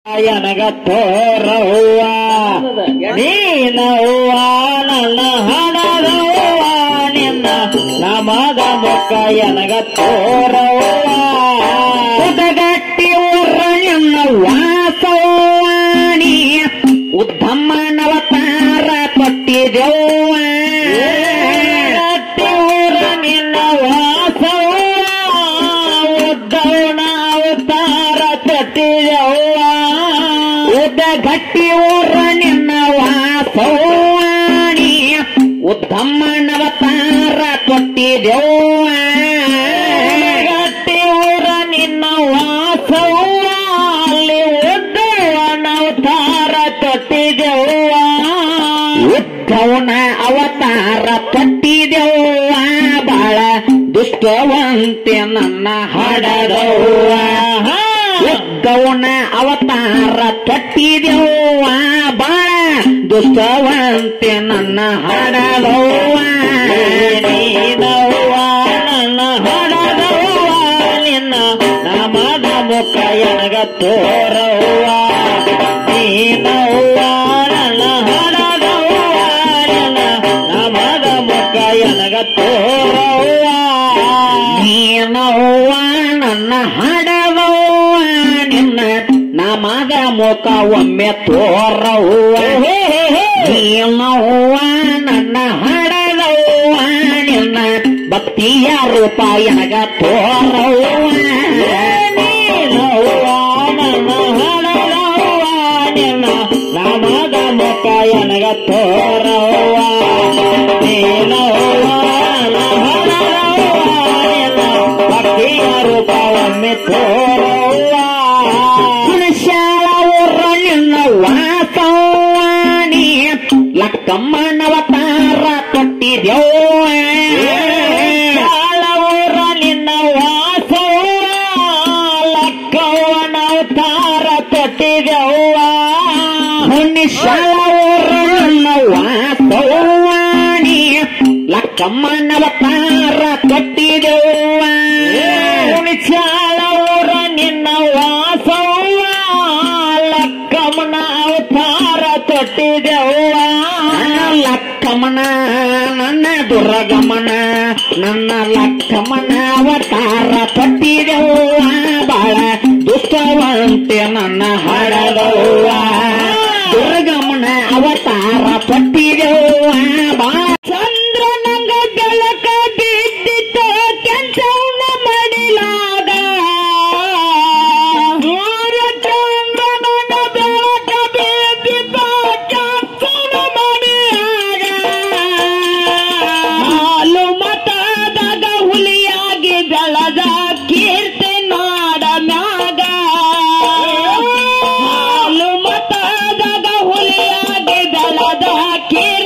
ನನಗ ತೋರವ್ವ ನೀನವ್ವ ನನ್ನ ಹಣದವ್ವ ನಿನ್ನ ನಮದ ಮುಖ ಎನಗ ತೋರವ್ವ ಉದಗಟ್ಟಿ ಊರ ನಿನ್ನ ವಾಸವಾಣಿ ಉದ್ದಮ್ಮನವತಾರ ಕೊಟ್ಟಿದೆವ್ವ ಗಟ್ಟಿ ಊರ ನಿನ್ನ ವಾಸವ್ವ ಉದ್ದವನ ಅವತಾರ ಕೊಟ್ಟಿದೆವ್ವ ಉದ್ದ ಗಟ್ಟಿ ಊರ ನಿನ್ನ ವಾಸವಾಣಿ ಉದ್ದಮ್ಮನವತಾರ ಕೊಟ್ಟಿದೆವ್ವ ಗಟ್ಟಿ ಊರ ನಿನ್ನ ವಾಸವ್ವ ಅಲ್ಲಿ ಉದ್ದವನ ಅವತಾರ ಕೊಟ್ಟಿದೆವ್ವ ಉದ್ದವನ ಅವತಾರ ಕೊಟ್ಟಿದೆವ್ವ ಬಾಳ ದುಷ್ಟವಂತೆ ನನ್ನ ಹಾಡದವ್ವ ಉದ್ದವನ ಅವತಾರ ತೊಟ್ಟಿದೆವ್ವ ಬಾಳ ದುಷ್ಟವಂತೆ ನನ್ನ ಹಾಡದವ್ವ ನೀನವ್ವ ನನ್ನ ಹಾಡದವ್ವ ನಿನ್ನ ನಮದ ಮುಖ ಎನಗ ತೋರವ್ವ ನೀನವ್ವ ನನ್ನ ಹಾಡದವ್ವ ನಿನ್ನ ನಮದ ಮುಖ ಎನಗ ತೋರವ್ವ ನೀನವ್ವ ನನ್ನ ಹಾಡದವ್ವ ನಿನ್ನ ನಮದ ಮುಖ ಒಮ್ಮೆ ತೋರವ್ವ ನೀನವ್ವ ನನ್ನ ಹಾಡದವ್ವ ನಿನ್ನ ಭಕ್ತಿಯ ರೂಪ ಎನಗ ತೋರವ್ವ ನೀನವ್ವ ನನ್ನ ಹಾಡದವ್ವ ನಿನ್ನ ನಮದ ಮುಖ ಎನಗ ತೋರವ್ವ ನೀನವ್ವ ನನ್ನ ಹಾಡದವ್ವ ನಿನ್ನ ಭಕ್ತಿಯ ರೂಪ ಒಮ್ಮೆ ತೋರವ್ವ ಹುಣಸ್ಯಾಳ ಊರ ನಿನ್ನ ವಾಸವಾಣಿ ಲಕ್ಕಮ್ಮನವತಾರ ಕೊಟ್ಟಿದ್ಯವ್ವ ಊರ ನಿನ್ನ ವಾಸವ್ವ ಲಕ್ಕವ್ವನ ಅವತಾರ ಕೊಟ್ಟಿದ್ಯವ್ವ ಹುಣ್ಣಿಶಾಳ ಊರ ನಿನ್ನ ವಾಸವಾಣಿ ಲಕ್ಕಮ್ಮನವತಾರ ಕೊಟ್ಟಿದೆವ್ವ ಹುಣಿಚಾಳ ಊರ ನಿನ್ನ ವಾಸವ್ವ ಲಕ್ಕಮ್ಮನ ಅವತಾರ ತೊಟ್ಟಿದೆವ್ವ ಲಕ್ಕಮ್ಮನ ನನ್ನ ದುರ್ಗಮನ ನನ್ನ ಲಕ್ಕಮ್ಮನ ಅವತಾರ ತೊಟ್ಟಿದೆವ್ವ ಬಾಳ ದುಷ್ಟವಂತೆ ನನ್ನ ಹಾಡದವ್ವ ದುರ್ಗಮನ ಅವತಾರ ತೊಟ್ಟಿದೆವ್ವ ಬಾಳ ಚಂದ್ರನಂಗ ಬೆಳಕ ಬಿದ್ದಿತ್ತ ಕೆಂಚವನ ಮಡಿಲಾಗ ಸೂರ್ಯ ಚಂದ್ರನಂಗ ಬೆಳಕ ಬಿದ್ದಿತ್ತ ಕೆಂಚವನ ಮಡಿಯಾಗ ಹಾಲು ಮತದಾಗ ಹುಲಿಯಾಗಿ ಬೆಳದ ಕೀರ್ತಿ ನಾಡ ಮ್ಯಾಗ ಹಾಲು ಮತದಾಗ ಹುಲಿಯಾಗಿ ಬೆಳದ ಕೀರ್ತಿ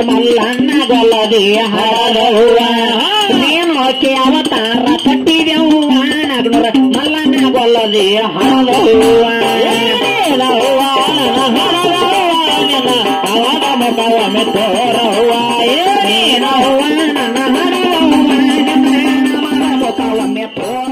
ಮಲ್ಲಣ್ಣ ಗೊಲ್ಲದಿ ಹರದವ್ವ ನೀನು ಆಕೆ ಅವತಾರ ಕಟ್ಟಿದೆವ್ವ ನಗ್ನೂರ ಮಲ್ಲಣ್ಣ ಗೊಲ್ಲದಿ ಹರದವ್ವ ಹರದವ್ವ ಅವಾಗ ಮುಖವೊಮ್ಮೆ ತೋರವ್ವ ಏನೇನವ್ವ ನನ್ನ ಹರದವ್ವ ನನ್ನ ಮುಖವೊಮ್ಮೆ ತೋರ